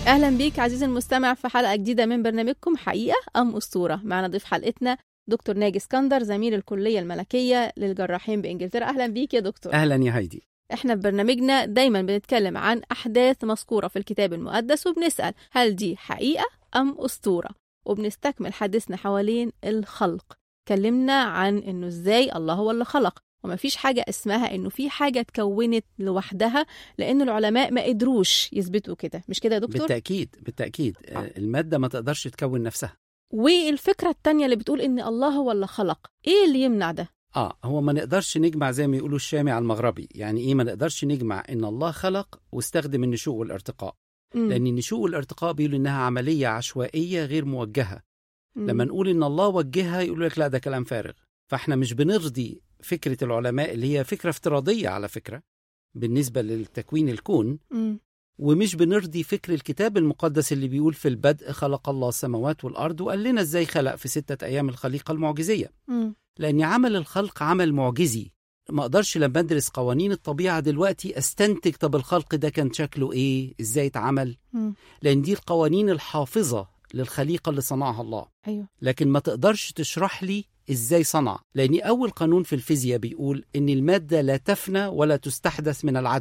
أهلا بيك عزيزي المستمع في حلقة جديدة من برنامجكم حقيقة أم أسطورة معنا ضيف حلقتنا دكتور ناجي اسكندر زميل الكلية الملكية للجراحين بإنجلترا أهلا بيك يا دكتور اهلا يا هايدي احنا في برنامجنا دايما بنتكلم عن أحداث مذكورة في الكتاب المقدس وبنسأل هل دي حقيقة أم أسطورة وبنستكمل حديثنا حوالين الخلق كلمنا عن إنه إزاي الله هو اللي خلق ومفيش حاجة اسمها إنه في حاجة اتكونت لوحدها لأن العلماء ما قدروش يثبتوا كده مش كده يا دكتور؟ بالتاكيد بالتاكيد آه، الماده ما تقدرش تكون نفسها والفكرة التانية اللي بتقول إن الله هو اللي خلق إيه اللي يمنع ده؟ اه هو ما نقدرش نجمع زي ما يقولوا الشامي على المغربي يعني ايه ما نقدرش نجمع ان الله خلق واستخدم النشوء والارتقاء مم. لان النشوء والارتقاء بيقولوا انها عمليه عشوائيه غير موجهه مم. لما نقول ان الله وجهها يقولوا لك لا ده كلام فارغ فاحنا مش بنرضي فكره العلماء اللي هي فكره افتراضيه على فكره بالنسبه للتكوين الكون مم. ومش بنرضي فكر الكتاب المقدس اللي بيقول في البدء خلق الله السماوات والارض وقال لنا ازاي خلق في سته ايام الخليقه المعجزيه مم. لأن عمل الخلق عمل معجزي ما أقدرش لما أدرس قوانين الطبيعة دلوقتي أستنتج طب الخلق ده كان شكله إيه إزاي اتعمل مم. لأن دي القوانين الحافظة للخليقة اللي صنعها الله أيوه لكن ما تقدرش تشرح لي إزاي صنع لأن أول قانون في الفيزياء بيقول إن المادة لا تفنى ولا تستحدث من العدم